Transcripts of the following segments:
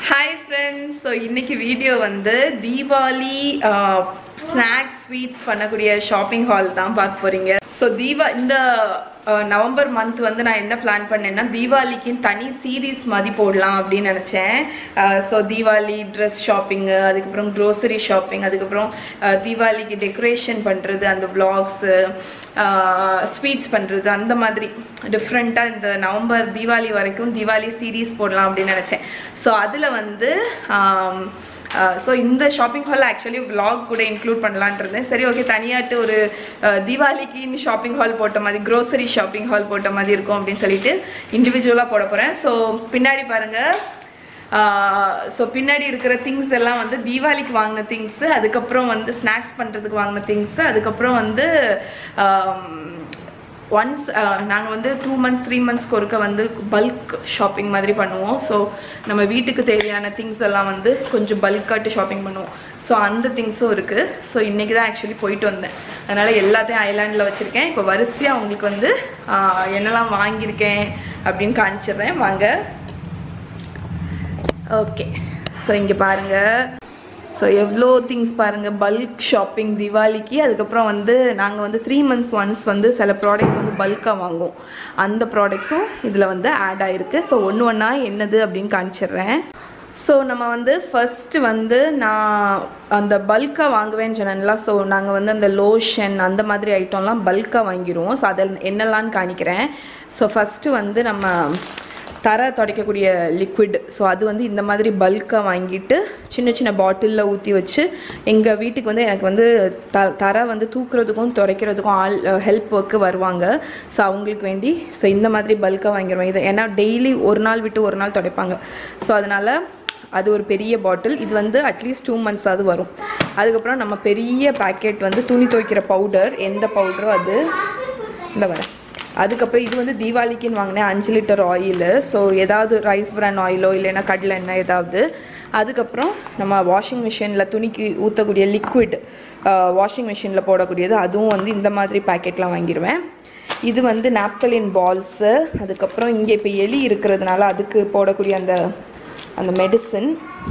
hi friends so இன்னைக்கு video வந்து Deepavali snacks sweets பண்ணக்கூடிய ஷாப்பிங் ஹால் தான் பார்க்க போறீங்க ஸோ தீபா இந்த அஹ், நவம்பர் மந்த் வந்து நான் என்ன பிளான் பண்ணேன்னா தீபாவளிக்கு தனி சீரீஸ் மாதிரி போடலாம் அப்படின்னு நினச்சேன் ஸோ தீபாவளி ட்ரெஸ் ஷாப்பிங்கு அதுக்கப்புறம் க்ரோசரி ஷாப்பிங் அதுக்கப்புறம் அஹ், தீபாவளிக்கு டெக்கரேஷன் பண்ணுறது அந்த vlogs-உ ஸ்வீட்ஸ் பண்ணுறது அந்த மாதிரி டிஃப்ரெண்ட்டாக இந்த நவம்பர் தீபாவளி வரைக்கும் தீபாவளி சீரீஸ் போடலாம் அப்படின்னு நினச்சேன் ஸோ அதில் வந்து ஸோ இந்த ஷாப்பிங் ஹால் ஆக்சுவலி vlog கூட இன்க்ளூட் பண்ணலான்ட்டு இருந்தேன் சரி ஓகே தனியாட்டு ஒரு அஹ், தீபாவளிக்கு ஷாப்பிங் ஹால் போட்ட மாதிரி க்ரோசரி ஷாப்பிங் ஹால் போட்ட மாதிரி இருக்கும் அப்படின்னு சொல்லிட்டு இண்டிவிஜுவலாக போட போகிறேன் ஸோ பின்னாடி பாருங்கள் ஸோ பின்னாடி இருக்கிற திங்ஸ் எல்லாம் வந்து தீபாவளிக்கு வாங்கின திங்ஸு அதுக்கப்புறம் வந்து ஸ்நாக்ஸ் பண்ணுறதுக்கு வாங்கின திங்ஸு அதுக்கப்புறம் வந்து ஒன்ஸ் நாங்கள் வந்து டூ மந்த்ஸ் த்ரீ மந்த்ஸ்க்கு ஒருக்க வந்து பல்க் ஷாப்பிங் மாதிரி பண்ணுவோம் ஸோ நம்ம வீட்டுக்கு தேவையான திங்ஸ் எல்லாம் வந்து கொஞ்சம் பல்காட்டு ஷாப்பிங் பண்ணுவோம் ஸோ அந்த திங்ஸும் இருக்குது ஸோ இன்றைக்கி தான் ஆக்சுவலி போயிட்டு வந்தேன் அதனால் எல்லாத்தையும் ஐலாண்டில் வச்சுருக்கேன் இப்போ வரிசையாக உங்களுக்கு வந்து ஆஹ், என்னெல்லாம் வாங்கியிருக்கேன் அப்படின்னு காமிச்சிடுறேன் வாங்க ஓகே ஸோ இங்கே பாருங்கள் ஸோ எவ்வளோ திங்ஸ் பாருங்கள் பல்க் ஷாப்பிங் தீபாவளிக்கு அதுக்கப்புறம் வந்து நாங்கள் வந்து த்ரீ மந்த்ஸ் ஒன்ஸ் வந்து சில ப்ராடக்ட்ஸ் வந்து பல்காக வாங்குவோம் அந்த ப்ராடக்ட்ஸும் இதில் வந்து ஆட் ஆகிருக்கு ஸோ ஒன்று ஒன்றா என்னது அப்படின்னு காமிச்சிடுறேன் ஸோ நம்ம வந்து ஃபஸ்ட்டு வந்து நான் அந்த பல்காக வாங்குவேன்னு சொன்னேன்ல ஸோ நாங்கள் வந்து அந்த லோஷன் அந்த மாதிரி ஐட்டம்லாம் பல்காக வாங்கிடுவோம் ஸோ அதில் என்னெல்லாம்னு காணிக்கிறேன் ஸோ ஃபஸ்ட்டு வந்து நம்ம தரை துடைக்கக்கூடிய லிக்விட் ஸோ அது வந்து இந்த மாதிரி பல்காக வாங்கிட்டு சின்ன சின்ன பாட்டிலில் ஊற்றி வச்சு எங்கள் வீட்டுக்கு வந்து எனக்கு வந்து த தரை வந்து தூக்குறதுக்கும் துடைக்கிறதுக்கும் ஆள் ஹெல்ப் ஒர்க்கு வருவாங்க ஸோ அவங்களுக்கு வேண்டி ஸோ இந்த மாதிரி பல்காக வாங்கிடுவோம் இது ஏன்னா டெய்லி ஒரு நாள் விட்டு ஒரு நாள் துடைப்பாங்க ஸோ அதனால் அது ஒரு பெரிய பாட்டில் இது வந்து அட்லீஸ்ட் டூ மந்த்ஸ் அது வரும் அதுக்கப்புறம் நம்ம பெரிய பேக்கெட் வந்து துணி துவைக்கிற பவுடர் எந்த பவுடரோ அது இந்த வரேன் அதுக்கப்புறம் இது வந்து தீபாவளிக்குன்னு வாங்கினேன் அஞ்சு லிட்டர் ஆயிலு ஸோ ஏதாவது ரைஸ் பிரான் ஆயிலோ இல்லைன்னா கடலை எண்ணெய் ஏதாவது அதுக்கப்புறம் நம்ம வாஷிங் மிஷினில் துணிக்கு ஊற்றக்கூடிய லிக்விட் வாஷிங் மிஷினில் போடக்கூடியது அதுவும் வந்து இந்த மாதிரி பேக்கெட்லாம் வாங்கிடுவேன் இது வந்து நாப்தலின் பால்ஸு அதுக்கப்புறம் இங்கே இப்போ எலி இருக்கிறதுனால அதுக்கு போடக்கூடிய அந்த அந்த மெடிசன்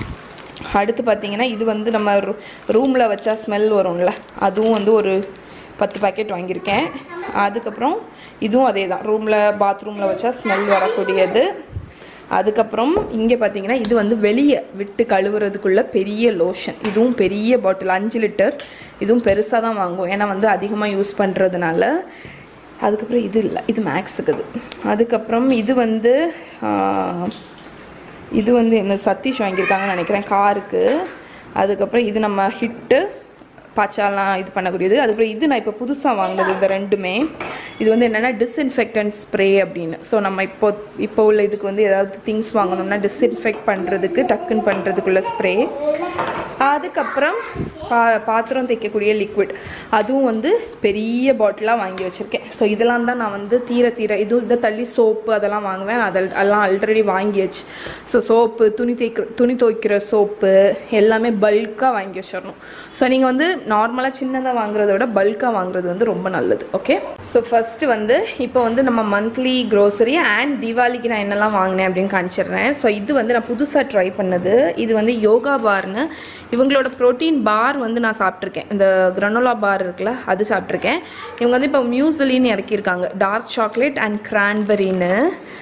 அடுத்து பார்த்தீங்கன்னா இது வந்து நம்ம ரூமில் வச்சா ஸ்மெல் வரும்ல அதுவும் வந்து ஒரு பத்து பேக்கெட் வாங்கியிருக்கேன் அதுக்கப்புறம் இதுவும் அதே தான் ரூமில் பாத்ரூமில் வச்சா ஸ்மெல் வரக்கூடியது அதுக்கப்புறம் இங்கே பார்த்தீங்கன்னா இது வந்து வெளியே விட்டு கழுவுறதுக்குள்ள பெரிய லோஷன் இதுவும் பெரிய பாட்டில் அஞ்சு லிட்டர் இதுவும் பெருசாக தான் வாங்குவோம் ஏன்னா வந்து அதிகமாக யூஸ் பண்ணுறதுனால அதுக்கப்புறம் இது இல்லை இது மேக்ஸுக்கு இது அதுக்கப்புறம் இது வந்து ஆஹ், இது வந்து என்ன சதீஷ் வாங்கியிருக்காங்கன்னு நினைக்கிறேன் காருக்கு அதுக்கப்புறம் இது நம்ம ஹிட்டு பாச்சாலாம் இது பண்ணக்கூடியது அதுக்கப்புறம் இது நான் இப்போ புதுசாக வாங்கினது இந்த ரெண்டுமே இது வந்து என்னென்னா டிஸ்இன்ஃபெக்டன்ட் ஸ்ப்ரே அப்படின்னு ஸோ நம்ம இப்போ இப்போ உள்ள இதுக்கு வந்து ஏதாவது திங்ஸ் வாங்கணும்னா டிஸ்இன்ஃபெக்ட் பண்ணுறதுக்கு டக்குன்னு பண்ணுறதுக்குள்ள ஸ்ப்ரே அதுக்கப்புறம் பா பாத்திரம் தைக்கக்கூடிய லிக்விட் அதுவும் வந்து பெரிய பாட்டிலாக வாங்கி வச்சுருக்கேன் ஸோ இதெல்லாம் தான் நான் வந்து தீர தீர இது இதை தள்ளி சோப்பு அதெல்லாம் வாங்குவேன் அதெல் அதெல்லாம் ஆல்ரெடி வாங்கியாச்சு ஸோ சோப்பு துணி தேய்க்கிற துணி துவைக்கிற சோப்பு எல்லாமே பல்காக வாங்கி வச்சிடணும் ஸோ நீங்கள் வந்து நார்மலாக சின்னதாக வாங்குறத விட பல்காக வாங்குறது வந்து ரொம்ப நல்லது ஓகே ஸோ ஃபஸ்ட்டு வந்து இப்போ வந்து நம்ம மந்த்லி க்ரோசரி அண்ட் தீபாவளிக்கு நான் என்னெல்லாம் வாங்கினேன் அப்படின்னு காமிச்சிடுறேன் ஸோ இது வந்து நான் புதுசாக ட்ரை பண்ணது இது வந்து யோகா பார்னு இவங்களோட ப்ரோட்டீன் பார் வந்து நான் சாப்பிட்ருக்கேன் இந்த கிரனோலா பார் இருக்குல்ல அது சாப்பிட்ருக்கேன் இவங்க வந்து இப்போ மியூசலின்னு இறக்கியிருக்காங்க டார்க் சாக்லேட் அண்ட் கிரான்பெரின்னு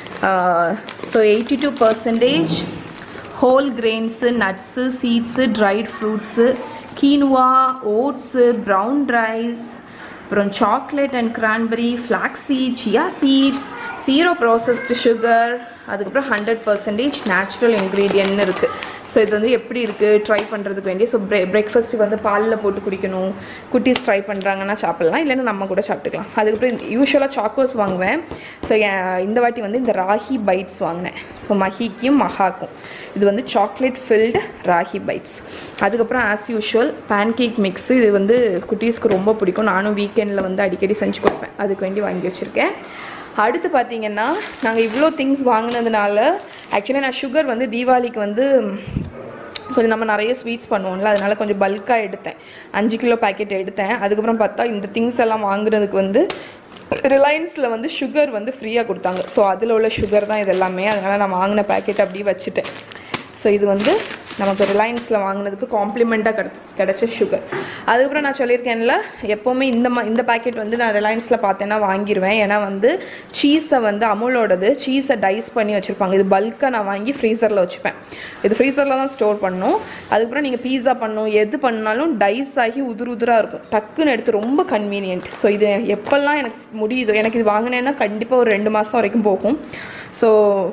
so eighty two percentage whole grains nuts seeds dried fruits quinoa oats brown rice அப்புறம் chocolate and cranberry flax seed chia seeds zero processed sugar அதுக்கப்புறம் ஹண்ட்ரட் பர்சன்டேஜ் நேச்சுரல் இன்க்ரீடியன்ட்னு இருக்குது ஸோ இது வந்து எப்படி இருக்குது try பண்ணுறதுக்கு வேண்டிய ஸோ பிரே பிரேக்ஃபாஸ்ட்டுக்கு வந்து பாலில் போட்டு குடிக்கணும் குட்டீஸ் ட்ரை பண்ணுறாங்கன்னா சாப்பிட்லாம் இல்லைன்னா நம்ம கூட சாப்பிட்டுக்கலாம் அதுக்கப்புறம் யூஸ்வலாக சாக்கோஸ் வாங்குவேன் ஸோ இந்த வாட்டி வந்து இந்த ராகி பைட்ஸ் வாங்கினேன் ஸோ மஹிக்கும் மஹாக்கும் இது வந்து சாக்லேட் ஃபில்டு ராகி பைட்ஸ் அதுக்கப்புறம் ஆஸ் யூஷுவல் பேன்கேக் மிக்ஸு இது வந்து குட்டீஸ்க்கு ரொம்ப பிடிக்கும் நானும் வீக்கெண்டில் வந்து அடிக்கடி செஞ்சு கொடுப்பேன் அதுக்கு வேண்டி வாங்கி வச்சுருக்கேன் அடுத்து பார்த்தீங்கன்னா நாங்கள் இவ்வளோ திங்ஸ் வாங்கினதுனால ஆக்சுவலி நான் சுகர் வந்து தீபாவளிக்கு வந்து கொஞ்சம் நம்ம நிறைய ஸ்வீட்ஸ் பண்ணுவோம்ல அதனால கொஞ்சம் பல்காக எடுத்தேன் அஞ்சு கிலோ பாக்கெட் எடுத்தேன் அதுக்கப்புறம் பார்த்தா இந்த திங்ஸ் எல்லாம் வாங்குறதுக்கு வந்து ரிலையன்ஸில் வந்து சுகர் வந்து ஃப்ரீயாக கொடுத்தாங்க ஸோ அதில் உள்ள சுகர் தான் இது எல்லாமே அதனால் நான் வாங்கின பேக்கெட் அப்படியே வச்சுட்டேன் ஸோ இது வந்து நமக்கு ரிலையன்ஸில் வாங்கினதுக்கு காம்ப்ளிமெண்ட்டாக கிடை கிடைச்ச சுகர் அதுக்கப்புறம் நான் சொல்லியிருக்கேன்ல எப்போவுமே இந்த மா இந்த பேக்கெட் வந்து நான் ரிலையன்ஸில் பார்த்தேன்னா வாங்கிடுவேன் ஏன்னா வந்து சீஸை வந்து அமுலோடது சீஸை டைஸ் பண்ணி வச்சுருப்பாங்க இது பல்காக நான் வாங்கி ஃப்ரீசரில் வச்சுப்பேன் இது ஃப்ரீசரில் தான் ஸ்டோர் பண்ணணும் அதுக்கப்புறம் நீங்கள் பீஸா பண்ணணும் எது பண்ணாலும் டைஸ் ஆகி உதுரு உதுராக இருக்கும் டக்குன்னு எடுத்து ரொம்ப கன்வீனியன்ட் ஸோ இது எப்போல்லாம் எனக்கு முடியுதோ எனக்கு இது வாங்கினேன்னா கண்டிப்பாக ஒரு ரெண்டு மாதம் வரைக்கும் போகும் ஸோ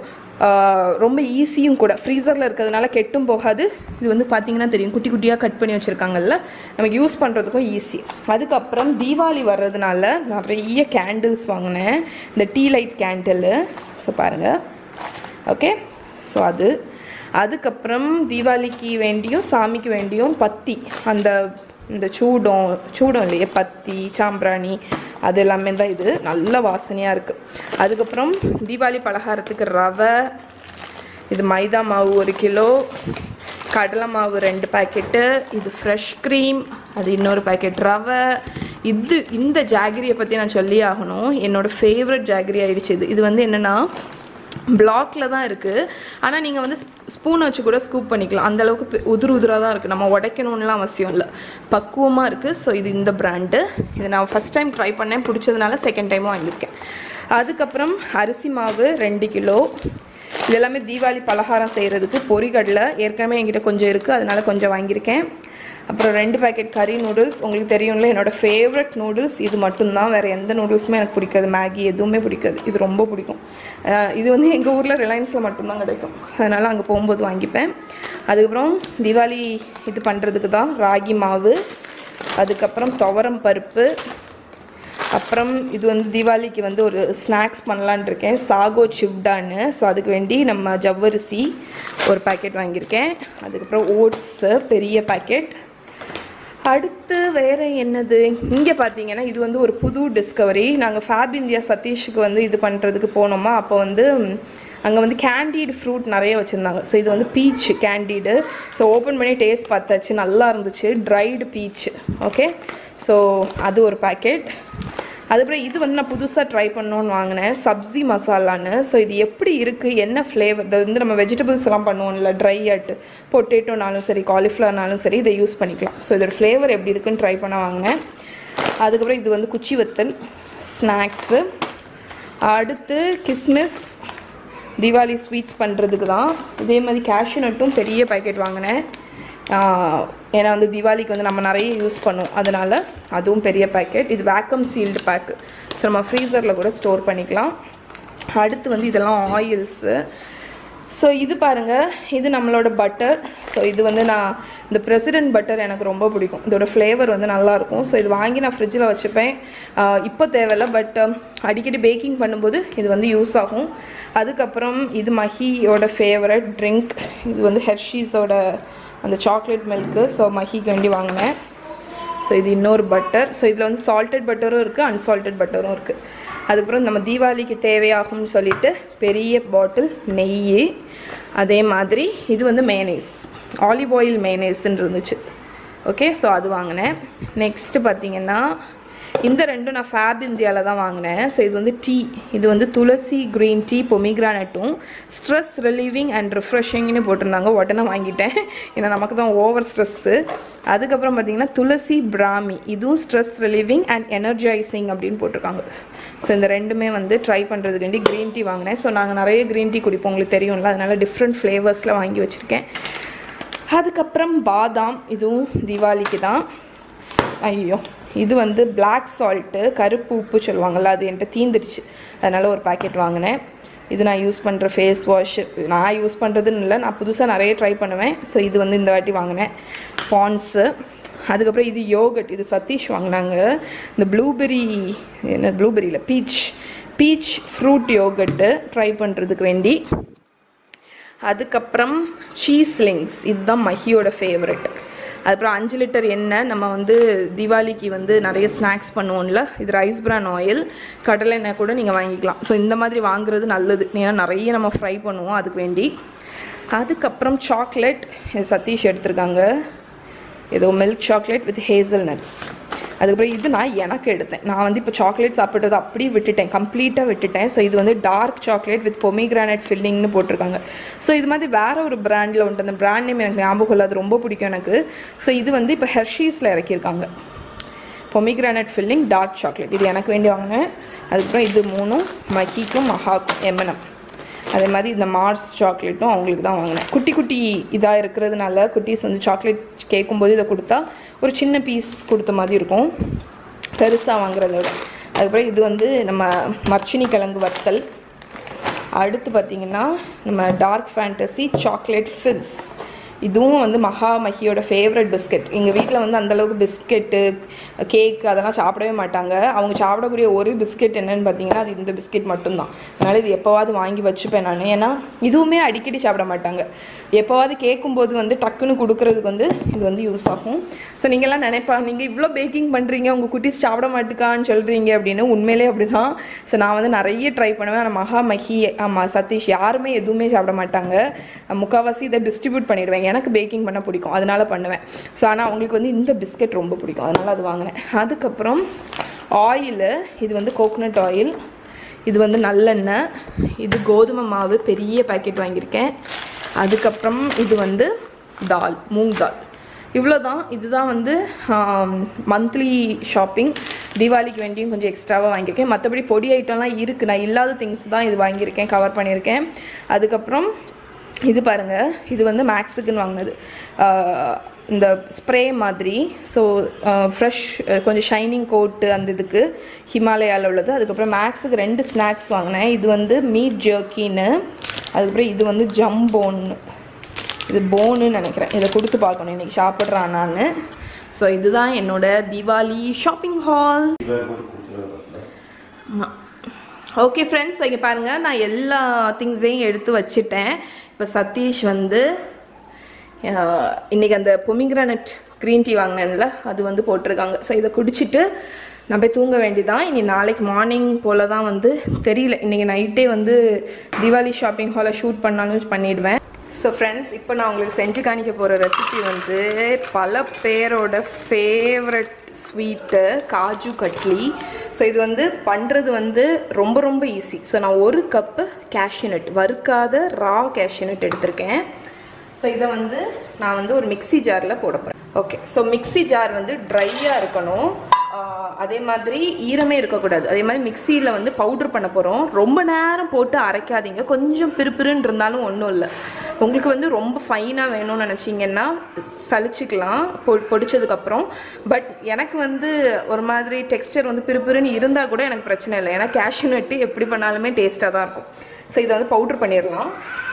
ஆஹ் ரொம்ப ஈஸியும் கூட ஃப்ரீசரில் இருக்கிறதுனால கெட்டும் போகாது இது வந்து பார்த்தீங்கன்னா தெரியும் குட்டி குட்டியாக கட் பண்ணி வச்சுருக்காங்கல்ல நமக்கு யூஸ் பண்ணுறதுக்கும் ஈஸி அதுக்கப்புறம் தீபாவளி வர்றதுனால நிறைய கேண்டில்ஸ் வாங்கினேன் இந்த டீ லைட் கேண்டில் ஸோ பாருங்கள் ஓகே ஸோ அது அதுக்கப்புறம் தீபாவளிக்கு வேண்டியும் சாமிக்கு வேண்டியும் பத்தி அந்த இந்த சூடம் சூடம் இல்லையே பத்தி சாம்பிராணி அது எல்லாமே தான் இது நல்ல வாசனையாக இருக்குது அதுக்கப்புறம் தீபாவளி பலகாரத்துக்கு ரவை இது மைதா மாவு ஒரு கிலோ கடலை மாவு ரெண்டு பாக்கெட்டு இது ஃப்ரெஷ் க்ரீம் அது இன்னொரு பாக்கெட் ரவை இது இந்த ஜாகிரியை பற்றி நான் சொல்லி ஆகணும் என்னோட ஃபேவரட் ஜாகிரி ஆயிடுச்சு இது இது வந்து என்னென்னா பிளாக்ல தான் இருக்குது ஆனால் நீங்கள் வந்து ஸ்பூனை வச்சு கூட ஸ்கூப் பண்ணிக்கலாம் அந்த அளவுக்கு பெ- உதிரு உதிராக தான் இருக்குது நம்ம உடைக்கணும்லாம் அவசியம் இல்லை பக்குவமாக இருக்குது ஸோ இது இந்த பிராண்டு இது நான் ஃபஸ்ட் டைம் ட்ரை பண்ணேன் பிடிச்சதுனால செகண்ட் டைமும் வாங்கியிருக்கேன் அதுக்கப்புறம் அரிசி மாவு ரெண்டு கிலோ இது எல்லாமே தீபாவளி பலகாரம் செய்கிறதுக்கு பொரிகடலை ஏற்கனவே என்கிட்ட கொஞ்சம் இருக்குது அதனால கொஞ்சம் வாங்கியிருக்கேன் அப்புறம் ரெண்டு பேக்கெட் கறி நூடுல்ஸ் உங்களுக்கு தெரியும்ல என்னோட ஃபேவரட் நூடுல்ஸ் இது மட்டும்தான் வேறு எந்த நூடுல்ஸுமே எனக்கு பிடிக்காது மேகி எதுவுமே பிடிக்காது இது ரொம்ப பிடிக்கும் அஹ் இது வந்து எங்கள் ஊரில் ரிலையன்ஸில் மட்டும்தான் கிடைக்கும் அதனால் அங்கே போகும்போது வாங்கிப்பேன் அதுக்கப்புறம் தீபாவளி இது பண்ணுறதுக்கு தான் ராகி மாவு அதுக்கப்புறம் துவரம் பருப்பு அப்புறம் இது வந்து தீபாவளிக்கு வந்து ஒரு ஸ்நாக்ஸ் பண்ணலான்னு இருக்கேன் சாகோ சிவ்டான்னு ஸோ அதுக்கு வேண்டி நம்ம ஜவ்வரிசி ஒரு பாக்கெட் வாங்கியிருக்கேன் அதுக்கப்புறம் ஓட்ஸு பெரிய பாக்கெட் அடுத்து வேற என்னது இங்கே பார்த்தீங்கன்னா இது வந்து ஒரு புது டிஸ்கவரி நாங்கள் ஃபேப் இந்தியா சதீஷுக்கு வந்து இது பண்ணுறதுக்கு போனோமா அப்போ வந்து அங்கே வந்து கேண்டீடு ஃப்ரூட் நிறைய வச்சுருந்தாங்க ஸோ இது வந்து பீச் கேண்டீடு ஸோ ஓப்பன் பண்ணி டேஸ்ட் பார்த்தாச்சு நல்லா இருந்துச்சு ட்ரைடு பீச் ஓகே ஸோ அது ஒரு பாக்கெட் அதுக்கப்புறம் இது வந்து நான் புதுசாக ட்ரை பண்ணணும்னு வாங்கினேன் சப்ஜி மசாலான்னு ஸோ இது எப்படி இருக்குது என்ன ஃப்ளேவர் இது வந்து நம்ம வெஜிடபிள்ஸ் எல்லாம் பண்ணுவோம்ல ட்ரை ஆட்டு பொட்டேட்டோனாலும் சரி காலிஃப்ளவர்னாலும் சரி இதை யூஸ் பண்ணிக்கலாம் ஸோ இதோட ஃப்ளேவர் எப்படி இருக்குன்னு ட்ரை பண்ண வாங்கினேன் அதுக்கப்புறம் இது வந்து குச்சி வத்தல் ஸ்நாக்ஸு அடுத்து கிஸ்மிஸ் தீபாவளி ஸ்வீட்ஸ் பண்ணுறதுக்கு தான் இதே மாதிரி கேஷ்யூ நட்டும் பெரிய பாக்கெட் வாங்கினேன் ஆஹ் ஏன்னா வந்து தீபாவளிக்கு வந்து நம்ம நிறைய யூஸ் பண்ணுவோம் அதனால் அதுவும் பெரிய பாக்கெட் இது வேக்கம் சீல்டு பேக்கு ஸோ நம்ம ஃப்ரீசரில் கூட ஸ்டோர் பண்ணிக்கலாம் அடுத்து வந்து இதெல்லாம் ஆயில்ஸு ஸோ இது பாருங்கள் இது நம்மளோட பட்டர் ஸோ இது வந்து நான் இந்த பிரசிடென்ட் பட்டர் எனக்கு ரொம்ப பிடிக்கும் இதோட ஃப்ளேவர் வந்து நல்லாயிருக்கும் ஸோ இது வாங்கி நான் ஃப்ரிட்ஜில் வச்சுப்பேன் ஆஹ் இப்போ தேவையில்ல பட் அடிக்கடி பேக்கிங் பண்ணும்போது இது வந்து யூஸ் ஆகும் அதுக்கப்புறம் இது மஹியோட ஃபேவரட் ட்ரிங்க் இது வந்து ஹெர்ஷீஸோட அந்த சாக்லேட் மில்க்கு ஸோ மஹிக்கு வேண்டி வாங்கினேன் ஸோ இது இன்னொரு பட்டர் ஸோ இதில் வந்து சால்டட் பட்டரும் இருக்குது அன்சால்டட் பட்டரும் இருக்குது அதுக்கப்புறம் நம்ம தீபாவளிக்கு தேவையாகும்னு சொல்லிட்டு பெரிய பாட்டில் நெய் அதே மாதிரி இது வந்து மேனேஸ் ஆலிவ் ஆயில் மேனேஸ்ன்னு இருந்துச்சு ஓகே ஸோ அது வாங்கினேன் நெக்ஸ்ட்டு பார்த்தீங்கன்னா இந்த ரெண்டும் நான் ஃபேப் இந்தியாவில் தான் வாங்கினேன் ஸோ இது வந்து டீ இது வந்து துளசி க்ரீன் டீ பொமிக்ரானட்டும் ஸ்ட்ரெஸ் ரிலீவிங் அண்ட் ரிஃப்ரெஷிங்னு போட்டிருந்தாங்க உடனே வாங்கிட்டேன் ஏன்னா நமக்கு தான் ஓவர் ஸ்ட்ரெஸ்ஸு அதுக்கப்புறம் பார்த்தீங்கன்னா துளசி பிராமி இதுவும் ஸ்ட்ரெஸ் ரிலீவிங் அண்ட் எனர்ஜைசிங் அப்படின்னு போட்டிருக்காங்க ஸோ இந்த ரெண்டுமே வந்து ட்ரை பண்ணுறதுக்கு வேண்டி க்ரீன் டீ வாங்கினேன் ஸோ நாங்கள் நிறைய க்ரீன் டீ குடிப்போம் உங்களுக்கு தெரியும்ல அதனால டிஃப்ரெண்ட் ஃப்ளேவர்ஸில் வாங்கி வச்சுருக்கேன் அதுக்கப்புறம் பாதாம் இதுவும் தீபாவளிக்கு தான் ஐயோ இது வந்து பிளாக் சால்ட்டு கருப்பு உப்பு சொல்லுவாங்கள்ல அது என்கிட்ட தீந்துடுச்சு அதனால் ஒரு பாக்கெட் வாங்கினேன் இது நான் யூஸ் பண்ணுற ஃபேஸ் வாஷ் நான் யூஸ் பண்ணுறதுன்னு இல்லை நான் புதுசாக நிறைய ட்ரை பண்ணுவேன் ஸோ இது வந்து இந்த வாட்டி வாங்கினேன் பான்ஸு அதுக்கப்புறம் இது யோகட் இது சதீஷ் வாங்கினாங்க இந்த ப்ளூபெரி என்ன ப்ளூபெரியில் peach peach fruit yogurt try பண்ணுறதுக்கு வேண்டி அதுக்கப்புறம் சீஸ்லிங்ஸ் இதுதான் மஹியோட ஃபேவரட் அதுக்கப்புறம் அஞ்சு லிட்டர் எண்ணெய் நம்ம வந்து தீபாவளிக்கு வந்து நிறைய ஸ்நாக்ஸ் பண்ணுவோம்ல இது ரைஸ் பிரான் ஆயில் கடலை எண்ணெய் கூட நீங்கள் வாங்கிக்கலாம் ஸோ இந்த மாதிரி வாங்குறது நல்லது ஏன்னா நிறைய நம்ம ஃப்ரை பண்ணுவோம் அதுக்கு வேண்டி அதுக்கப்புறம் சாக்லேட் சதீஷ் எடுத்திருக்காங்க ஏதோ milk chocolate with hazelnuts அதுக்கப்புறம் இது நான் எனக்கு எடுத்தேன் நான் வந்து இப்போ சாக்லேட் சாப்பிட்றது அப்படியே விட்டுட்டேன் கம்ப்ளீட்டாக விட்டுட்டேன் ஸோ இது வந்து டார்க் சாக்லேட் வித் பொமிகிரானட் ஃபில்லிங்னு போட்டிருக்காங்க ஸோ இது மாதிரி வேற ஒரு பிராண்டில் உண்டு அந்த பிராண்ட் நேம் எனக்கு ஞாபகம் இல்லை அது ரொம்ப பிடிக்கும் எனக்கு ஸோ இது வந்து இப்போ ஹெர்ஷீஸில் இறக்கியிருக்காங்க பொமிகிரானட் ஃபில்லிங் டார்க் சாக்லேட் இது எனக்கு வேண்டி வாங்கினேன் அதுக்கப்புறம் இது மூணும் மஹிக்கும் மஹாக்கும் எம்என்எம் அதே மாதிரி இந்த மார்ஸ் சாக்லேட்டும் அவங்களுக்கு தான் வாங்கினேன் குட்டி குட்டி இதாக இருக்கிறதுனால குட்டீஸ் வந்து சாக்லேட் கேட்கும்போது இதை கொடுத்தா ஒரு சின்ன பீஸ் கொடுத்த மாதிரி இருக்கும் பெருசாக வாங்குறத விட அதுக்கப்புறம் இது வந்து நம்ம மர்ச்சினி கிழங்கு வத்தல் அடுத்து பார்த்தீங்கன்னா நம்ம டார்க் ஃபேண்டசி சாக்லேட் ஃபில்ஸ் இதுவும் வந்து மகா மஹியோட ஃபேவரட் பிஸ்கட் எங்கள் வீட்டில் வந்து அந்தளவுக்கு பிஸ்கெட்டு கேக் அதெல்லாம் சாப்பிடவே மாட்டாங்க அவங்க சாப்பிடக்கூடிய ஒரு பிஸ்கெட் என்னன்னு பார்த்தீங்கன்னா அது இந்த பிஸ்கெட் மட்டும்தான் அதனால் இது எப்போவாவது வாங்கி வச்சுப்பேன் நான் ஏன்னா இதுவுமே அடிக்கடி சாப்பிட மாட்டாங்க எப்போவாவது கேட்கும்போது வந்து டக்குன்னு கொடுக்கறதுக்கு வந்து இது வந்து யூஸ் ஆகும் ஸோ நீங்கள்லாம் நினைப்பாங்க நீங்கள் இவ்வளோ பேக்கிங் பண்ணுறீங்க உங்கள் குட்டீஸ் சாப்பிட மாட்டுக்கான்னு சொல்கிறீங்க அப்படின்னு உண்மையிலே அப்படி தான் ஸோ நான் வந்து நிறைய ட்ரை பண்ணுவேன் ஆனால் மகா மஹி ஆமாம் சதீஷ் யாருமே எதுவுமே சாப்பிட மாட்டாங்க முக்கால்வாசி இதை டிஸ்ட்ரிபியூட் பண்ணிடுவேன் எனக்கு பேக்கிங் பண்ண பிடிக்கும் அதனால பண்ணுவேன் ஸோ ஆனால் அவங்களுக்கு வந்து இந்த பிஸ்கெட் ரொம்ப பிடிக்கும் அதனால அது வாங்கினேன் அதுக்கப்புறம் ஆயிலு இது வந்து கோகனட் ஆயில் இது வந்து நல்லெண்ணெய் இது கோதுமை மாவு பெரிய பாக்கெட் வாங்கியிருக்கேன் அதுக்கப்புறம் இது வந்து தால் மூங் தால் இவ்வளோ தான் இதுதான் வந்து மந்த்லி ஷாப்பிங் தீபாவளிக்கு வேண்டியும் கொஞ்சம் எக்ஸ்ட்ராவாக வாங்கியிருக்கேன் மற்றபடி பொடி ஐட்டம்லாம் இருக்குது நான் இல்லாத திங்ஸ் தான் இது வாங்கியிருக்கேன் கவர் பண்ணியிருக்கேன் அதுக்கப்புறம் இது பாருங்கள் இது வந்து மேக்ஸுக்குன்னு வாங்கினது ஆஹ் இந்த ஸ்ப்ரே மாதிரி ஸோ ஃப்ரெஷ் கொஞ்சம் ஷைனிங் கோட்டு அந்த இதுக்கு ஹிமாலயாவில் உள்ளது அதுக்கப்புறம் மேக்ஸுக்கு ரெண்டு ஸ்நாக்ஸ் வாங்கினேன் இது வந்து மீட் ஜர்க்கின்னு அதுக்கப்புறம் இது வந்து ஜம்போன்னு இது போன்னு நினைக்கிறேன் இதை கொடுத்து பார்க்கணும் இன்னைக்கு சாப்பிட்றான் நான் ஸோ இதுதான் என்னோட Deepavali shopping haul okay friends இங்கே பாருங்கள் நான் எல்லா திங்ஸையும் எடுத்து வச்சுட்டேன் இப்போ சதீஷ் வந்து அஹ், இன்னைக்கு அந்த பொமிகிரானட் க்ரீன் டீ வாங்கினேன்ல அது வந்து போட்டிருக்காங்க ஸோ இதை குடிச்சிட்டு நான் போய் தூங்க வேண்டியதான் இனி நாளைக்கு மார்னிங் போல் தான் வந்து தெரியல இன்னைக்கு நைட்டே வந்து தீபாவளி ஷாப்பிங் ஹாலை ஷூட் பண்ணாலும் பண்ணிடுவேன் ஸோ ஃப்ரெண்ட்ஸ் இப்போ நான் உங்களுக்கு செஞ்சு காணிக்க போகிற ரெசிபி வந்து பல பேரோட favourite sweet kaju katli so இது வந்து பண்ணுறது வந்து ரொம்ப ரொம்ப ஈஸி ஸோ நான் ஒரு கப்பு கேஷ்யூநட் வறுக்காத ரா கேஷ்யூநட் எடுத்திருக்கேன் ஸோ இதை வந்து நான் வந்து ஒரு மிக்ஸி ஜாரில் போட போகிறேன் ஓகே ஸோ மிக்ஸி ஜார் வந்து ட்ரையாக இருக்கணும் ஆஹ் அதே மாதிரி ஈரமே இருக்கக்கூடாது அதே மாதிரி மிக்சியில் வந்து பவுடர் பண்ண போகிறோம் ரொம்ப நேரம் போட்டு அரைக்காதீங்க கொஞ்சம் பிறுபிறுன்னு இருந்தாலும் ஒன்றும் இல்லை உங்களுக்கு வந்து ரொம்ப ஃபைனாக வேணும்னு நினச்சிங்கன்னா சலிச்சுக்கலாம் பொ பொடிச்சதுக்கப்புறம் பட் எனக்கு வந்து ஒரு மாதிரி டெக்ஸ்டர் வந்து பிறுபிறுன்னு இருந்தால் கூட எனக்கு பிரச்சனை இல்லை ஏன்னா கேஷ்யூ நட்டு எப்படி பண்ணாலுமே டேஸ்ட்டாக தான் இருக்கும் ஸோ இதை வந்து பவுடர் பண்ணிடலாம்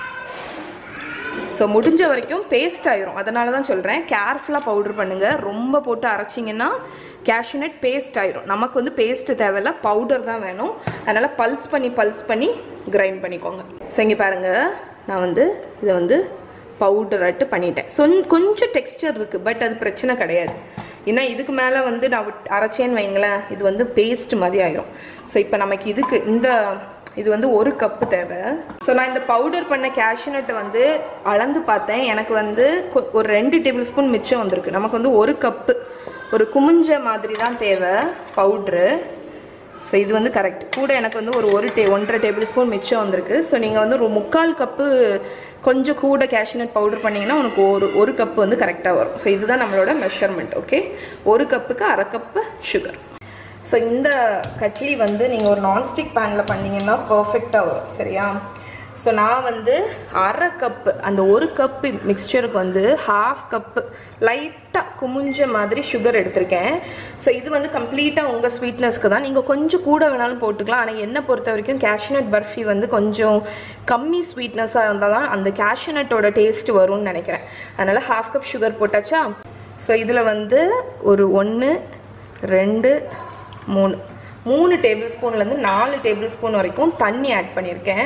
ஸோ முடிஞ்ச வரைக்கும் பேஸ்ட் ஆயிரும் அதனால தான் சொல்கிறேன் கேர்ஃபுல்லாக பவுடர் பண்ணுங்க ரொம்ப போட்டு அரைச்சிங்கன்னா கேஷ்யூநட் பேஸ்ட் ஆயிரும் நமக்கு வந்து பேஸ்ட் தேவையில்ல பவுடர் தான் வேணும் அதனால பல்ஸ் பண்ணி பல்ஸ் பண்ணி கிரைண்ட் பண்ணிக்கோங்க ஸோ இங்கே பாருங்க நான் வந்து இதை வந்து பவுடர் ஆட்டு பண்ணிட்டேன் சொன் கொஞ்சம் டெக்ஸ்டர் இருக்கு பட் அது பிரச்சனை கிடையாது ஏன்னா இதுக்கு மேலே வந்து நான் விட்- அரைச்சேன்னு வைங்களேன் இது வந்து பேஸ்ட் மாதிரி ஆயிரும் ஸோ இப்போ நமக்கு இதுக்கு இந்த இது வந்து ஒரு கப்பு தேவை ஸோ நான் இந்த பவுடர் பண்ண கேஷ்யூநட்டை வந்து அளந்து பார்த்தேன் எனக்கு வந்து கொ- ஒரு ரெண்டு டேபிள் ஸ்பூன் மிச்சம் வந்திருக்கு நமக்கு வந்து ஒரு கப்பு ஒரு குமிஞ்ச மாதிரி தான் தேவை பவுட்ரு ஸோ இது வந்து கரெக்ட் கூட எனக்கு வந்து ஒரு ஒரு டே ஒன்றரை டேபிள் ஸ்பூன் மிச்சம் வந்திருக்கு ஸோ நீங்கள் வந்து ஒரு முக்கால் கப்பு கொஞ்சம் கூட கேஷ்யூநட் பவுடர் பண்ணீங்கன்னா உனக்கு ஒரு ஒரு கப்பு வந்து கரெக்டாக வரும் ஸோ இதுதான் நம்மளோட மெஷர்மெண்ட் ஓகே ஒரு கப்புக்கு அரை கப்பு சுகர் ஸோ இந்த கட்லி வந்து நீங்கள் ஒரு நான்ஸ்டிக் பேனில் பண்ணீங்கன்னா பர்ஃபெக்டாக வரும் சரியா ஸோ நான் வந்து அரை கப்பு அந்த ஒரு கப்பு மிக்ஸ்சருக்கு வந்து ஹாஃப் கப்பு லைட்டாக குமிஞ்ச மாதிரி சுகர் எடுத்திருக்கேன் ஸோ இது வந்து கம்ப்ளீட்டாக உங்கள் ஸ்வீட்னஸ்க்கு தான் நீங்கள் கொஞ்சம் கூட வேணாலும் போட்டுக்கலாம் ஆனால் என்னை பொறுத்த வரைக்கும் கேஷ்யூநட் பர்ஃபி வந்து கொஞ்சம் கம்மி ஸ்வீட்னஸாக இருந்தால் தான் அந்த கேஷ்யூநட்டோட டேஸ்ட் வரும்னு நினைக்கிறேன் அதனால் ஹாஃப் கப் சுகர் போட்டாச்சா ஸோ இதில் வந்து ஒரு ஒன்று ரெண்டு மூணு மூணு டேபிள் ஸ்பூன்லேருந்து நாலு டேபிள் ஸ்பூன் வரைக்கும் தண்ணி ஆட் பண்ணியிருக்கேன்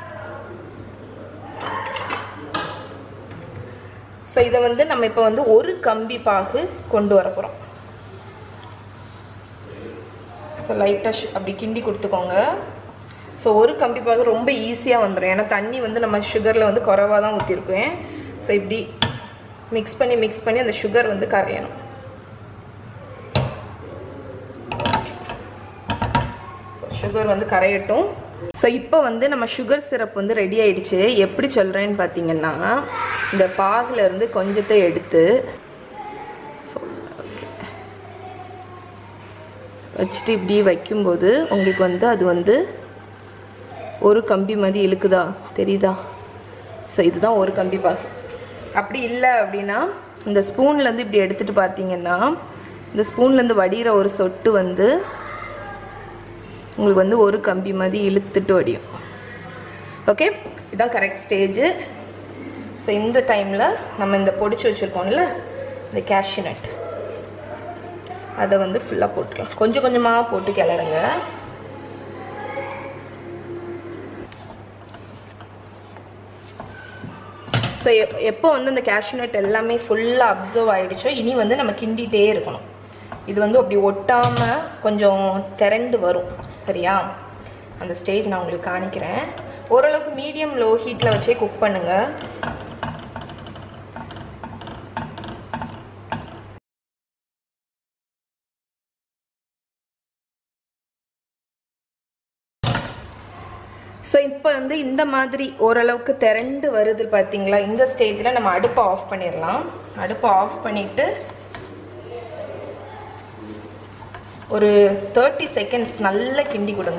ஸோ இதை வந்து நம்ம இப்போ வந்து ஒரு கம்பி பாகு கொண்டு வர போகிறோம் ஸோ லைட்டாக அப்படி கிண்டி கொடுத்துக்கோங்க ஸோ ஒரு கம்பி பாகு ரொம்ப ஈஸியாக வந்துடும் ஏன்னா தண்ணி வந்து நம்ம சுகரில் வந்து குறைவாக தான் ஊற்றிருக்கேன் ஸோ இப்படி மிக்ஸ் பண்ணி மிக்ஸ் பண்ணி அந்த சுகர் வந்து கரையணும் சுகர் வந்து கரையட்டும் ஸோ இப்போ வந்து நம்ம சுகர் சிரப் வந்து ரெடி ஆயிடுச்சு எப்படி சொல்கிறேன்னு பார்த்தீங்கன்னா இந்த பாகுல இருந்து கொஞ்சத்தை எடுத்து வச்சுட்டு இப்படி வைக்கும்போது உங்களுக்கு வந்து அது வந்து ஒரு கம்பி மாதிரி இழுக்குதா தெரியுதா ஸோ இதுதான் ஒரு கம்பி பாகு அப்படி இல்லை அப்படின்னா இந்த ஸ்பூன்லேருந்து இப்படி எடுத்துட்டு பார்த்தீங்கன்னா இந்த ஸ்பூன்லேருந்து வடிகிற ஒரு சொட்டு வந்து உங்களுக்கு வந்து ஒரு கம்பி மாதிரி இழுத்துட்டு வடியும் ஓகே இதுதான் கரெக்ட் ஸ்டேஜு ஸோ இந்த டைமில் நம்ம இந்த பொடிச்சு வச்சுருக்கோம்ல இந்த கேஷ்யூ நட் அதை வந்து ஃபுல்லாக போட்டுக்கலாம் கொஞ்சம் கொஞ்சமாக போட்டு கிளறுங்க ஸோ எப்போ வந்து அந்த cashew nut எல்லாமே ஃபுல்லாக அப்சர்வ் ஆயிடுச்சோ இனி வந்து நம்ம கிண்டிகிட்டே இருக்கணும் இது வந்து அப்படி ஒட்டாமல் கொஞ்சம் திரண்டு வரும் சரியா அந்த ஸ்டேஜ் நான் உங்களுக்கு காணிக்கிறேன் ஓரளவுக்கு மீடியம் லோ ஹீட்டில் வச்சே குக் பண்ணுங்கள் ஸோ இப்போ வந்து இந்த மாதிரி ஓரளவுக்கு திரண்டு வருது பார்த்தீங்களா இந்த ஸ்டேஜில் நம்ம அடுப்பை ஆஃப் பண்ணிடலாம் அடுப்பை ஆஃப் பண்ணிட்டு ஒரு தேர்ட்டி செகண்ட்ஸ் நல்லா கிண்டி கொடுங்க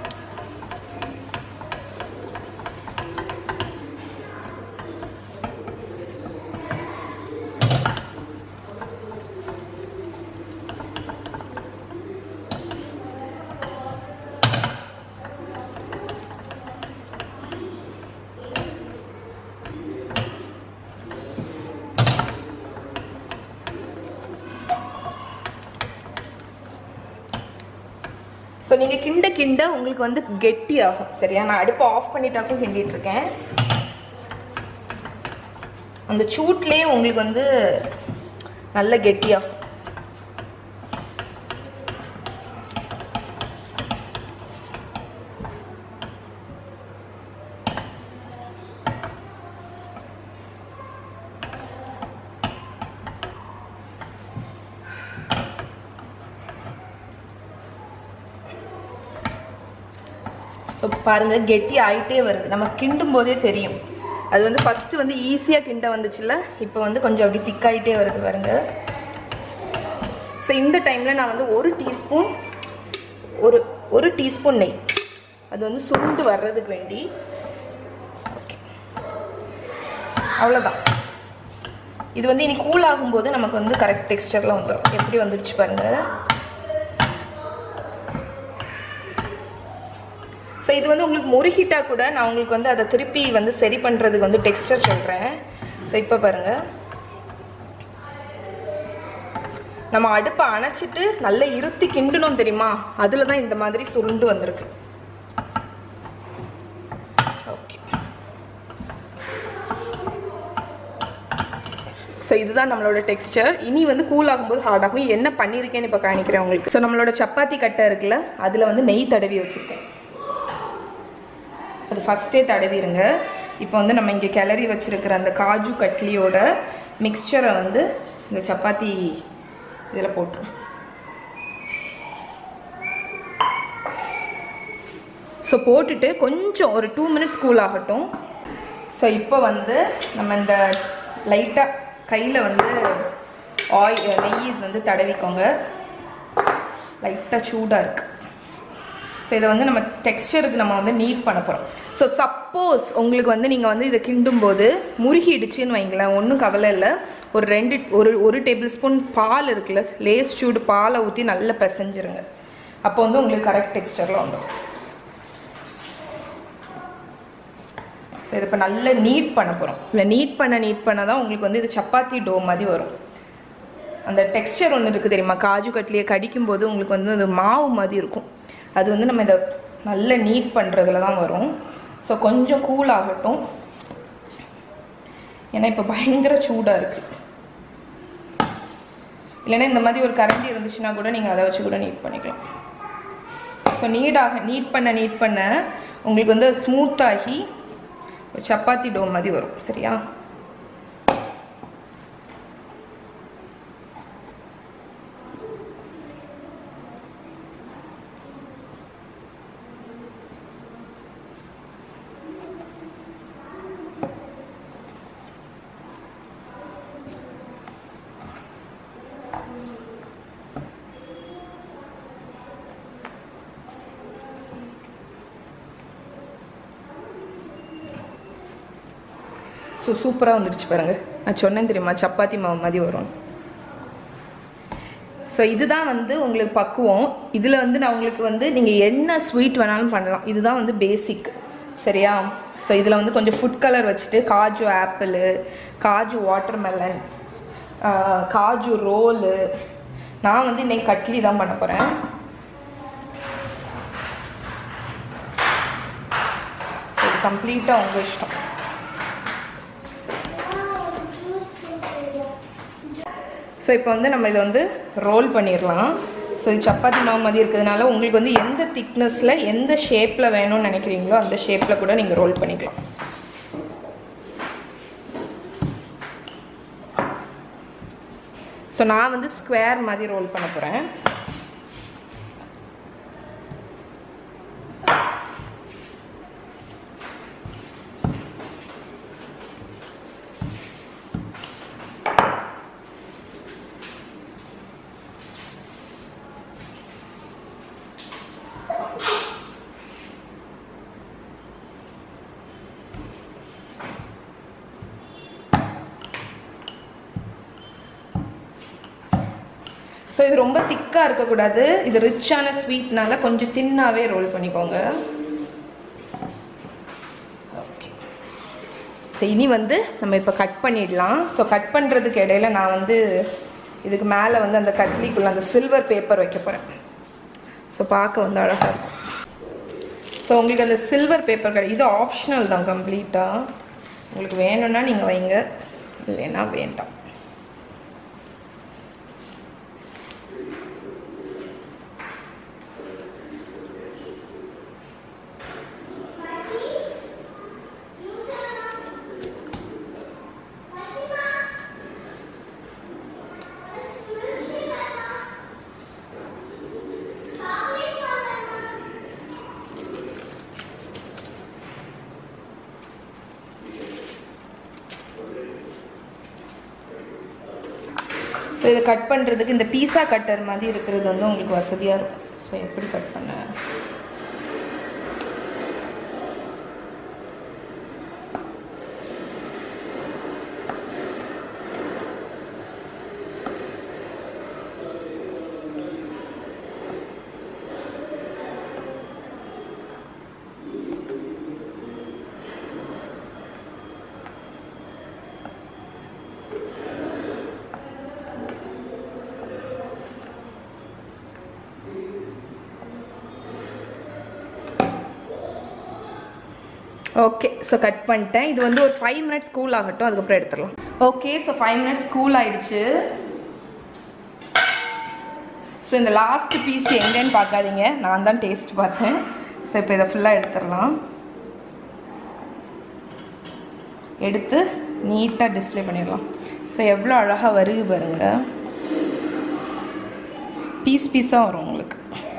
ஸோ நீங்கள் கிண்ட கிண்ட உங்களுக்கு வந்து கெட்டி ஆகும் சரியா நான் அடுப்பை ஆஃப் பண்ணிட்டாக்கும் கிண்டிட்டு இருக்கேன் அந்த சூட்லேயே உங்களுக்கு வந்து நல்ல கெட்டியாகும் ஸோ பாருங்க கெட்டி ஆயிட்டே வருது நம்ம கிண்டும் போதே தெரியும் அது வந்து ஃபர்ஸ்ட் வந்து ஈஸியாக கிண்ட வந்துச்சுல்ல இப்போ வந்து கொஞ்சம் அப்படி திக்காயிட்டே வருது பாருங்க ஸோ இந்த டைமில் நான் வந்து ஒரு டீஸ்பூன் ஒரு ஒரு டீஸ்பூன் நெய் அது வந்து சுருண்டு வர்றதுக்கு வேண்டி ஓகே அவ்வளோதான் இது வந்து இனி கூல் ஆகும்போது நமக்கு வந்து கரெக்ட் டெக்ஸ்டரில் வந்துடும் எப்படி வந்துடுச்சு பாருங்கள் ஸோ இது வந்து உங்களுக்கு முருகிட்டா கூட நான் உங்களுக்கு வந்து அதை திருப்பி வந்து சரி பண்ணுறதுக்கு வந்து டெக்ஸ்டர் சொல்கிறேன் ஸோ இப்போ பாருங்கள் நம்ம அடுப்பை அணைச்சிட்டு நல்லா இருத்தி கிண்டணும் தெரியுமா அதில் தான் இந்த மாதிரி சுருண்டு வந்திருக்கு ஓகே ஸோ இதுதான் நம்மளோட டெக்ஸ்டர் இனி வந்து கூல் ஆகும்போது ஹார்ட் ஆகும் என்ன பண்ணியிருக்கேன்னு இப்போ காணிக்கிறேன் உங்களுக்கு ஸோ நம்மளோட சப்பாத்தி கட்டை இருக்குல்ல அதில் வந்து நெய் தடவி வச்சுருக்கேன் அது ஃபஸ்ட்டே தடவிடுங்க இப்போ வந்து நம்ம இங்கே கிளறி வச்சுருக்கிற அந்த காஜு கட்லியோட மிக்சரை வந்து இந்த சப்பாத்தி இதில் போட்டு ஸோ போட்டுட்டு கொஞ்சம் ஒரு டூ மினிட்ஸ் கூல் ஆகட்டும் ஸோ இப்போ வந்து நம்ம இந்த லைட்டாக கையில் வந்து ஆயில் நெய் வந்து தடவிக்கோங்க லைட்டாக சூடாக இருக்குது ஸோ இதை வந்து நம்ம டெக்ஸ்டருக்கு நம்ம வந்து நீட் பண்ண போகிறோம் ஸோ சப்போஸ் உங்களுக்கு வந்து நீங்கள் வந்து இதை கிண்டும் போது முருகிடுச்சுன்னு வைங்களேன் ஒன்றும் கவலை இல்லை ஒரு ரெண்டு ஒரு ஒரு டேபிள் ஸ்பூன் பால் இருக்குல்ல லேஸ் சூடு பாலை ஊற்றி நல்லா பிசைஞ்சிருங்க அப்போ வந்து உங்களுக்கு கரெக்ட் டெக்ஸ்டரில் வந்துடும் ஸோ இதை இப்போ நல்லா நீட் பண்ண போகிறோம் இல்லை நீட் பண்ண நீட் பண்ண தான் உங்களுக்கு வந்து இது சப்பாத்தி டோ மாதிரி வரும் அந்த டெக்ஸ்டர் ஒன்று இருக்குது தெரியுமா காஜு கட்லியை கடிக்கும் போது உங்களுக்கு வந்து அது மாவு மாதிரி இருக்கும் அது வந்து நம்ம இதை நல்ல நீட் பண்ணுறதுல தான் வரும் ஸோ கொஞ்சம் கூல் ஆகட்டும் ஏன்னா இப்போ பயங்கர சூடாக இருக்குது இல்லைன்னா இந்த மாதிரி ஒரு கரண்டி இருந்துச்சுன்னா கூட நீங்கள் அதை வச்சு கூட நீட் பண்ணிக்கலாம் ஸோ நீடாக நீட் பண்ண நீட் பண்ண உங்களுக்கு வந்து ஸ்மூத்தாகி ஒரு சப்பாத்தி டோ மாதிரி வரும் சரியா ஸோ சூப்பராக வந்துடுச்சு பாருங்க நான் சொன்னேன் தெரியுமா சப்பாத்தி மாவு மாதிரி வரும் ஸோ இதுதான் வந்து உங்களுக்கு பக்குவம் இதில் வந்து நான் உங்களுக்கு வந்து நீங்கள் என்ன ஸ்வீட் வேணாலும் பண்ணலாம் இதுதான் வந்து பேசிக் சரியா ஸோ இதில் வந்து கொஞ்சம் ஃபுட் கலர் வச்சுட்டு kaju apple kaju watermelon kaju roll நான் வந்து இன்னைக்கு கட்லி தான் பண்ண போகிறேன் ஸோ இது கம்ப்ளீட்டாக உங்கள் இஷ்டம் ஸோ இப்போ வந்து நம்ம இதை வந்து ரோல் பண்ணிடலாம் ஸோ இது சப்பாத்தி மாவு மாதிரி இருக்கிறதுனால உங்களுக்கு வந்து எந்த திக்னஸில் எந்த ஷேப்பில் வேணும்னு நினைக்கிறீங்களோ அந்த ஷேப்பில் கூட நீங்கள் ரோல் பண்ணிக்கலாம் ஸோ நான் வந்து ஸ்கொயர் மாதிரி ரோல் பண்ண போகிறேன் ஸோ இது ரொம்ப திக்காக இருக்கக்கூடாது இது ரிச்சான ஸ்வீட்னால கொஞ்சம் தின்னாவே ரோல் பண்ணிக்கோங்க ஓகே ஸோ இனி வந்து நம்ம இப்போ கட் பண்ணிடலாம் ஸோ கட் பண்ணுறதுக்கு இடையில நான் வந்து இதுக்கு மேலே வந்து அந்த கட்லிக்குள்ள அந்த சில்வர் பேப்பர் வைக்க போகிறேன் ஸோ பார்க்க வந்து அழகாக இருக்கும் ஸோ உங்களுக்கு அந்த சில்வர் பேப்பர் கிடையாது இது ஆப்ஷனல் தான் கம்ப்ளீட்டாக உங்களுக்கு வேணும்னா நீங்கள் வைங்க இல்லைன்னா வேண்டாம் ஸோ இதை கட் பண்ணுறதுக்கு இந்த பீஸா கட்டர் மாதிரி இருக்கிறது வந்து உங்களுக்கு வசதியாக இருக்கும் ஸோ எப்படி கட் பண்ண ஓகே ஸோ கட் பண்ணிட்டேன் இது வந்து ஒரு ஃபைவ் மினிட்ஸ் கூல் ஆகட்டும் அதுக்கப்புறம் எடுத்துடலாம் okay so five minutes cool ஆயிடுச்சு ஸோ இந்த லாஸ்ட் பீஸ் எங்கேன்னு பார்க்காதீங்க நான் தான் டேஸ்ட் பார்த்தேன் ஸோ இப்போ இதை ஃபுல்லாக எடுத்துடலாம் எடுத்து நீட்டாக டிஸ்ப்ளே பண்ணிடலாம் ஸோ எவ்வளோ அழகாக வருது பாருங்க பீஸ் பீஸாக வரும் உங்களுக்கு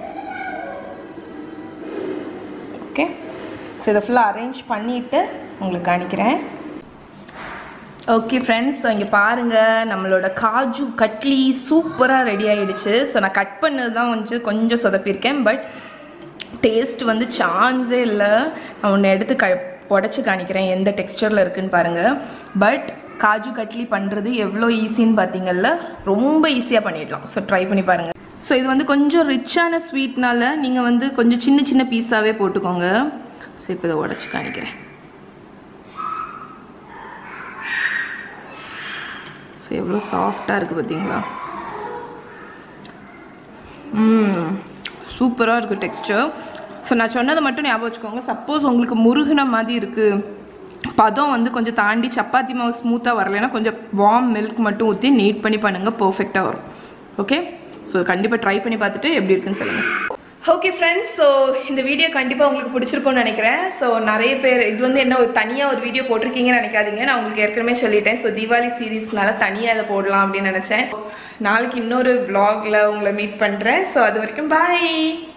ஓகே ஸோ இதை ஃபுல்லாக அரேஞ்ச் பண்ணிவிட்டு உங்களுக்கு காணிக்கிறேன் ஓகே ஃப்ரெண்ட்ஸ் ஸோ இங்கே பாருங்கள் நம்மளோட காஜு கட்லி சூப்பராக ரெடி ஆகிடுச்சு ஸோ நான் கட் பண்ணது தான் கொஞ்சம் கொஞ்சம் சொதப்பியிருக்கேன் பட் டேஸ்ட் வந்து சான்ஸே இல்லை நான் ஒன்று எடுத்து க உடச்சி காணிக்கிறேன் எந்த டெக்ஸ்டரில் இருக்குன்னு பாருங்கள் பட் காஜு கட்லி பண்ணுறது எவ்வளோ ஈஸின்னு பார்த்தீங்கல்ல ரொம்ப ஈஸியாக பண்ணிடலாம் ஸோ ட்ரை பண்ணி பாருங்கள் ஸோ இது வந்து கொஞ்சம் ரிச்சான ஸ்வீட்னால நீங்கள் வந்து கொஞ்சம் சின்ன சின்ன பீஸாகவே போட்டுக்கோங்க ஸோ இப்போ இதை உடச்சி காணிக்கிறேன் ஸோ எவ்வளோ சாஃப்டாக இருக்குது பார்த்தீங்களா ம் சூப்பராக இருக்குது டெக்ஸ்டர் ஸோ நான் சொன்னதை மட்டும் ஞாபகம் வச்சுக்கோங்க சப்போஸ் உங்களுக்கு முருகின மாதிரி இருக்குது பதம் வந்து கொஞ்சம் தாண்டி சப்பாத்தி மாவு ஸ்மூத்தாக வரலைன்னா கொஞ்சம் வார்ம் மில்க் மட்டும் ஊற்றி நீட் பண்ணி பண்ணுங்கள் பர்ஃபெக்டாக வரும் ஓகே ஸோ கண்டிப்பாக ட்ரை பண்ணி பார்த்துட்டு எப்படி இருக்குன்னு சொல்லுங்கள் ஓகே ஃப்ரெண்ட்ஸ் ஸோ இந்த வீடியோ கண்டிப்பாக உங்களுக்கு பிடிச்சிருக்கும்னு நினைக்கிறேன் ஸோ நிறைய பேர் இது வந்து என்ன ஒரு தனியாக ஒரு வீடியோ போட்டிருக்கீங்கன்னு நினைக்காதீங்க நான் உங்களுக்கு ஏற்கனவே சொல்லிட்டேன் ஸோ தீபாவளி சீரீஸ்னால தனியாக அதை போடலாம் அப்படின்னு நினச்சேன் நாளைக்கு இன்னொரு vlogல உங்களை மீட் பண்ணுறேன் ஸோ அது வரைக்கும் பாய்